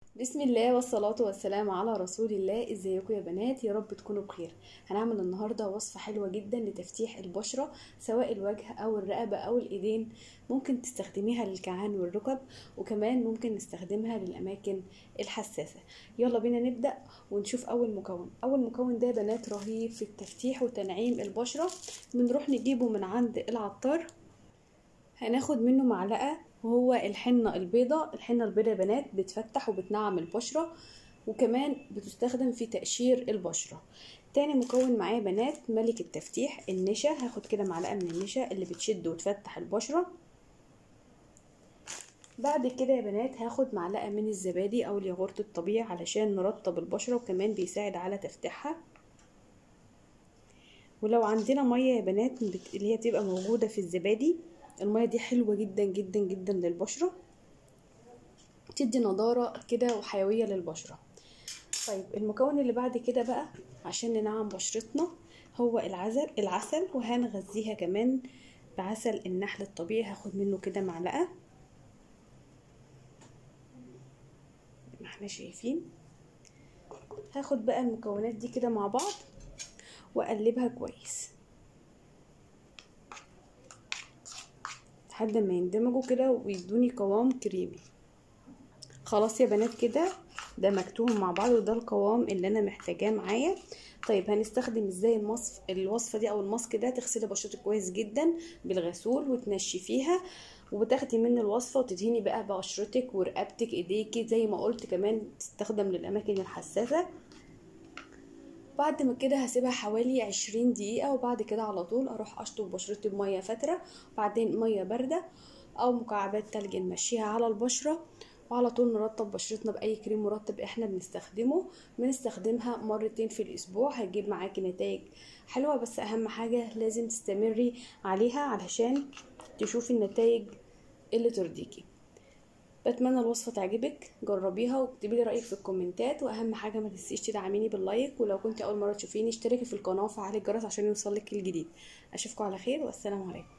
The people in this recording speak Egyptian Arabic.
بسم الله والصلاة والسلام على رسول الله ازيكم يا بنات يا رب تكونوا بخير هنعمل النهاردة وصفة حلوة جدا لتفتيح البشرة سواء الوجه او الرقبة او الايدين ممكن تستخدميها للكعان والركب وكمان ممكن نستخدمها للاماكن الحساسة يلا بينا نبدأ ونشوف اول مكون اول مكون ده يا بنات رهيب في التفتيح وتنعيم البشرة بنروح نجيبه من عند العطار هناخد منه معلقة وهو الحنة البيضة الحنة البيضة يا بنات بتفتح وبتنعم البشرة وكمان بتستخدم في تقشير البشرة تاني مكون معايا بنات ملك التفتيح النشا هاخد كده معلقة من النشا اللي بتشد وتفتح البشرة بعد كده يا بنات هاخد معلقة من الزبادي او الياغورت الطبيعي علشان نرطب البشرة وكمان بيساعد على تفتيحها ولو عندنا مية يا بنات اللي هي بتبقى موجودة في الزبادي المية دي حلوة جدا جدا جدا للبشرة تدي نضارة كده وحيوية للبشرة طيب المكون اللي بعد كده بقى عشان ننعم بشرتنا هو العسل العسل وهنغذيها كمان بعسل النحل الطبيعي هاخد منه كده معلقة ما احنا شايفين هاخد بقى المكونات دي كده مع بعض واقلبها كويس لحد ما يندمجوا كده ويدوني قوام كريمي خلاص يا بنات كده دمجتهم مع بعض وده القوام اللي انا محتاجاه معايا طيب هنستخدم ازاي المصف الوصفه دي او الماسك ده تغسلي بشرتك كويس جدا بالغسول وتنشفيها وبتاخدي منه الوصفه وتدهني بقى بشرتك ورقبتك ايديكي زي ما قلت كمان تستخدم للاماكن الحساسه بعد ما كده هسيبها حوالي عشرين دقيقة وبعد كده على طول اروح اشطف بشرتي بمية فترة وبعدين مية باردة او مكعبات تلج نمشيها على البشرة وعلى طول نرطب بشرتنا باي كريم مرطب احنا بنستخدمه بنستخدمها مرتين في الاسبوع هتجيب معاكي نتائج حلوة بس اهم حاجة لازم تستمري عليها علشان تشوفي النتائج اللي ترضيكي بتمنى الوصفه تعجبك جربيها واكتبي لي رايك في الكومنتات واهم حاجه ما تنسيش تدعميني باللايك ولو كنت اول مره تشوفيني اشتركي في القناه وفعلي الجرس عشان يوصلك الجديد اشوفكم على خير والسلام عليكم